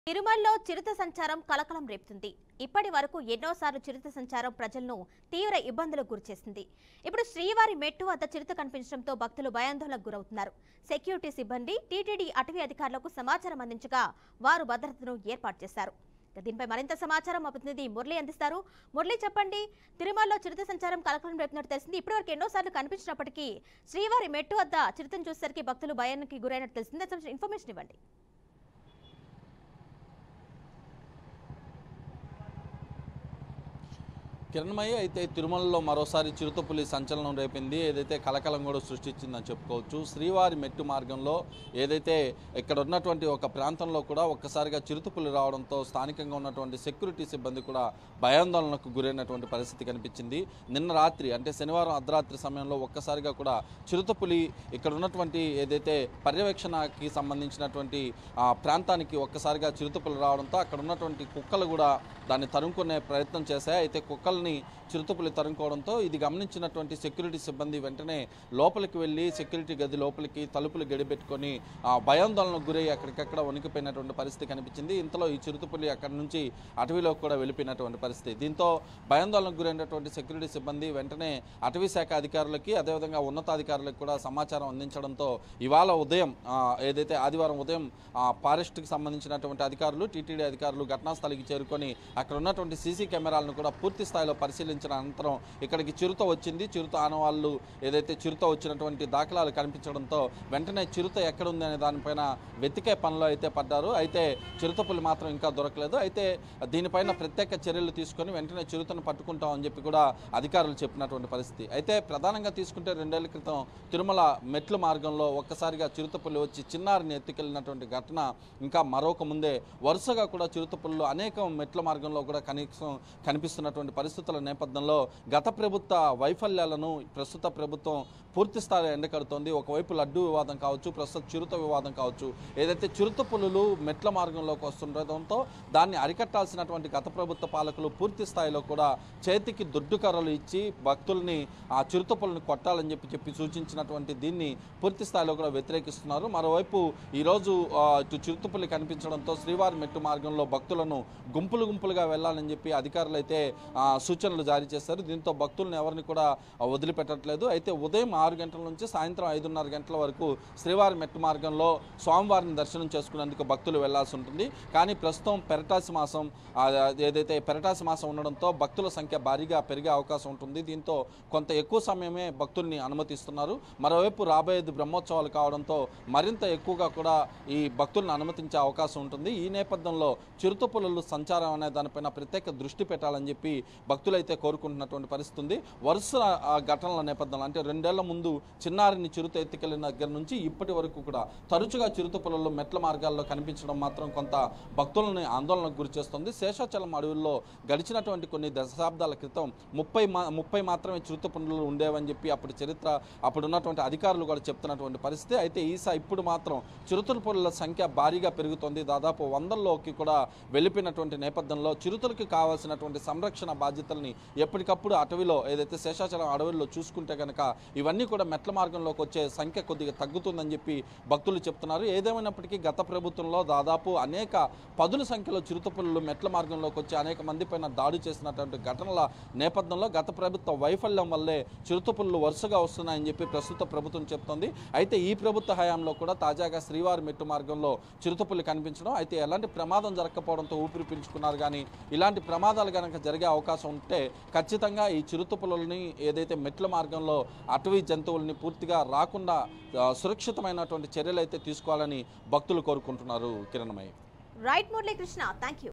తిరుమలలో చిరుత సంచారం కలకలం రేపుతుంది ఇప్పటి వరకు ఎన్నోసార్లు చిరుత సంచారం ప్రజలను తీవ్ర ఇబ్బందులకు గురిచేసింది ఇప్పుడు శ్రీవారి మెట్టు వద్ద చిరుత కనిపించడంతో భక్తులు భయాందోళనకు గురవుతున్నారు సెక్యూరిటీ సిబ్బంది టీటీడీ అటవీ అధికారులకు సమాచారం అందించగా వారు భద్రతను ఏర్పాటు చేశారు ఇక దీనిపై మరింత సమాచారం మా ప్రతినిధి మురళి అందిస్తారు మురళి చెప్పండి తిరుమలలో చిరుత సంచారం కలకలం రేపుతున్నట్టు తెలిసింది ఇప్పటివరకు ఎన్నోసార్లు కనిపించినప్పటికీ శ్రీవారి మెట్టు వద్ద చిరుతను చూసేసరికి భక్తులు భయానికి గురైనట్టు తెలిసింది దాని సంబంధించిన ఇన్ఫర్మేషన్ ఇవ్వండి కిరణమయ్య అయితే తిరుమలలో మరోసారి చిరుతపులి సంచలనం రేపింది ఏదైతే కలకలం కూడా సృష్టించిందని చెప్పుకోవచ్చు శ్రీవారి మెట్టు మార్గంలో ఏదైతే ఇక్కడ ఉన్నటువంటి ఒక ప్రాంతంలో కూడా ఒక్కసారిగా చిరుతపులి రావడంతో స్థానికంగా ఉన్నటువంటి సెక్యూరిటీ సిబ్బంది కూడా భయాందోళనకు గురైనటువంటి పరిస్థితి కనిపించింది నిన్న రాత్రి అంటే శనివారం అర్ధరాత్రి సమయంలో ఒక్కసారిగా కూడా చిరుతపులి ఇక్కడ ఉన్నటువంటి ఏదైతే పర్యవేక్షణకి సంబంధించినటువంటి ఆ ప్రాంతానికి ఒక్కసారిగా చిరుతపులి రావడంతో అక్కడ ఉన్నటువంటి కుక్కలు కూడా దాన్ని తరుముకునే ప్రయత్నం చేశాయి అయితే కుక్కల్ని చిరుతపులి తరుముకోవడంతో ఇది గమనించినటువంటి సెక్యూరిటీ సిబ్బంది వెంటనే లోపలికి వెళ్ళి సెక్యూరిటీ గది లోపలికి తలుపులు గడిపెట్టుకొని ఆ భయాందోళనకు గురై అక్కడికక్కడ వణికిపోయినటువంటి పరిస్థితి కనిపించింది ఇంతలో ఈ చిరుతపులి అక్కడి నుంచి అటవీలోకి కూడా వెళ్ళిపోయినటువంటి పరిస్థితి దీంతో భయాందోళనకు గురైనటువంటి సెక్యూరిటీ సిబ్బంది వెంటనే అటవీ శాఖ అధికారులకి అదేవిధంగా ఉన్నతాధికారులకు కూడా సమాచారం అందించడంతో ఇవాళ ఉదయం ఆ, ఏదైతే ఆదివారం ఉదయం ఆ, ఫారెస్ట్కి సంబంధించినటువంటి అధికారులు టీటీడీ అధికారులు ఘటనా స్థలికి చేరుకొని అక్కడ ఉన్నటువంటి సీసీ కెమెరాలను కూడా పూర్తి స్థాయిలో పరిశీలించిన అనంతరం ఇక్కడికి చిరుత వచ్చింది చిరుత ఆనవాళ్ళు ఏదైతే చిరుత వచ్చినటువంటి దాఖలాలు కనిపించడంతో వెంటనే చిరుత ఎక్కడుంది అనే దానిపైన వెతికే పనిలో అయితే పడ్డారు అయితే చిరుతపులి మాత్రం ఇంకా దొరకలేదు అయితే దీనిపైన ప్రత్యేక చర్యలు తీసుకొని వెంటనే చిరుతను పట్టుకుంటామని చెప్పి కూడా అధికారులు చెప్పినటువంటి పరిస్థితి అయితే ప్రధానంగా తీసుకుంటే రెండేళ్ల క్రితం తిరుమల మెట్ల మార్గంలో ఒక్కసారిగా చిరుతపుల్లి వచ్చి చిన్నారిని ఎత్తుకెళ్ళినటువంటి ఘటన ఇంకా మరొక ముందే వరుసగా కూడా చిరుతపుల్లు అనేక మెట్ల మార్గంలో కూడా కనీసం కనిపిస్తున్నటువంటి పరిస్థితుల నేపథ్యంలో గత ప్రభుత్వ వైఫల్యాలను ప్రస్తుత ప్రభుత్వం పూర్తి స్థాయిలో ఎండకడుతోంది ఒకవైపు లడ్డు వివాదం కావచ్చు ప్రస్తుత చిరుత వివాదం కావచ్చు ఏదైతే చిరుత పులులు మెట్ల మార్గంలోకి వస్తుండటంతో దాన్ని అరికట్టాల్సినటువంటి గత ప్రభుత్వ పాలకులు పూర్తి స్థాయిలో కూడా చేతికి దుడ్డు కర్రలు ఇచ్చి భక్తుల్ని ఆ చిరుత పులుని కొట్టాలని చెప్పి చెప్పి సూచించినటువంటి దీన్ని పూర్తి స్థాయిలో కూడా వ్యతిరేకిస్తున్నారు మరోవైపు ఈరోజు ఆ, ఇటు చిరుతపుల్లి కనిపించడంతో శ్రీవారి మెట్టు మార్గంలో భక్తులను గుంపులు గుంపులుగా వెళ్లాలని చెప్పి అధికారులు అయితే ఆ, సూచనలు జారీ చేశారు దీంతో భక్తులను ఎవరిని కూడా ఆ, వదిలిపెట్టట్లేదు అయితే ఉదయం ఆరు గంటల నుంచి సాయంత్రం ఐదున్నర గంటల వరకు శ్రీవారి మెట్టు మార్గంలో స్వామివారిని దర్శనం చేసుకునేందుకు భక్తులు వెళ్లాల్సి ఉంటుంది కానీ ప్రస్తుతం పెరటాసి మాసం ఆ, ఏదైతే పెరటాసి మాసం ఉండడంతో భక్తుల సంఖ్య భారీగా పెరిగే అవకాశం ఉంటుంది దీంతో కొంత ఎక్కువ సమయమే భక్తుల్ని అనుమతిస్తున్నారు మరోవైపు రాబోయేది బ్రహ్మోత్సవాలు కావడంతో మరింత ఎక్కువగా కూడా ఈ భక్తులను అనుమతించే అవకాశం ఉంటుంది ఈ నేపథ్యంలో చిరుతపులలు సంచారం అనే దానిపైన ప్రత్యేక దృష్టి పెట్టాలని చెప్పి భక్తులైతే కోరుకుంటున్నటువంటి పరిస్థితి ఉంది వరుస ఆ, ఘటనల నేపథ్యంలో అంటే రెండేళ్ల ముందు చిన్నారిని చిరుత ఎత్తుకెళ్లిన దగ్గర నుంచి ఇప్పటి వరకు కూడా తరచుగా చిరుత పొలంలో మెట్ల మార్గాల్లో కనిపించడం మాత్రం కొంత భక్తులని ఆందోళనకు గురిచేస్తుంది శేషాచలం అడవుల్లో గడిచినటువంటి కొన్ని దశాబ్దాల క్రితం ముప్పై మా ముప్పై మాత్రమే చిరుత పుండ్లు ఉండేవని చెప్పి అప్పుడు చరిత్ర అప్పుడు ఉన్నటువంటి అధికారులు కూడా చెప్తున్నటువంటి పరిస్థితి అయితే ఈసా ఇప్పుడు మాత్రం చిరుతల పులుల సంఖ్య భారీగా పెరుగుతోంది దాదాపు వందల్లోకి కూడా వెళ్ళిపోయినటువంటి నేపథ్యంలో చిరుతలకు కావాల్సినటువంటి సంరక్షణ బాధ్యతల్ని ఎప్పటికప్పుడు అటవీలో ఏదైతే శేషాచలం అడవుల్లో చూసుకుంటే కనుక ఇవన్నీ కూడా మెట్ల మార్గంలోకి వచ్చే సంఖ్య కొద్దిగా తగ్గుతుందని చెప్పి భక్తులు చెప్తున్నారు ఏదేమైనప్పటికీ గత ప్రభుత్వంలో దాదాపు అనేక పదుల సంఖ్యలో చిరుతపుల్లు మెట్ల మార్గంలోకి వచ్చి అనేక మంది పైన దాడి చేసినటువంటి ఘటనల నేపథ్యంలో గత ప్రభుత్వ వైఫల్యం వల్లే చిరుతపుల్లు వరుసగా వస్తున్నాయని చెప్పి ప్రస్తుత ప్రభుత్వం చెప్తోంది అయితే ఈ ప్రభుత్వ హయాంలో కూడా తాజాగా శ్రీవారి మెట్టు మార్గంలో చిరుతపుల్లి కనిపించడం అయితే ఎలాంటి ప్రమాదం జరగకపోవడంతో ఊపిరి పీల్చుకున్నారు కానీ ఇలాంటి ప్రమాదాలు కనుక జరిగే అవకాశం ఉంటే ఖచ్చితంగా ఈ చిరుతపుల్లని ఏదైతే మెట్ల మార్గంలో అటవీ జంతువుల్ని పూర్తిగా రాకుండా ఆ, సురక్షితమైనటువంటి చర్యలు అయితే తీసుకోవాలని భక్తులు కోరుకుంటున్నారు Kiranamayya right Murali Krishna thank you